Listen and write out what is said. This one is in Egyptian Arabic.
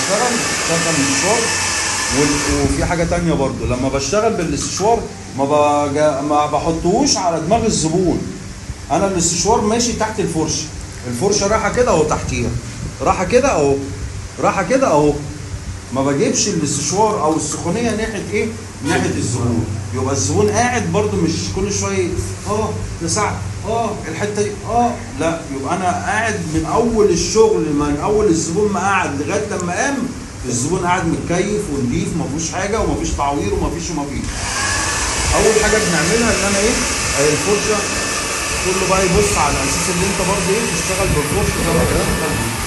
بشتغل بشغل الاستشوار وال- وفي حاجه تانية برضو لما بشتغل بالاستشوار ما بجا ما بحطهوش على دماغ الزبون انا الاستشوار ماشي تحت الفرشه الفرشه رايحه كده اهو تحتيها رايحه كده اهو رايحه كده اهو ما بجيبش الاستشوار او السخونيه ناحيه ايه؟ ناحيه الزبون يبقى الزبون قاعد برضو مش كل شويه اه ده ساعه اه الحته دي اه لا يبقى انا قاعد من اول الشغل من اول الزبون ما قعد لغايه لما قام الزبون قاعد متكيف ونضيف ما فيهوش حاجه وما فيش تعوير وما فيش وما فيش اول حاجه بنعملها ان انا ايه اهي الفرشه كله بقى يبص على اساس ان انت برضه ايه تشتغل بالفرشه زي ما بتشتغل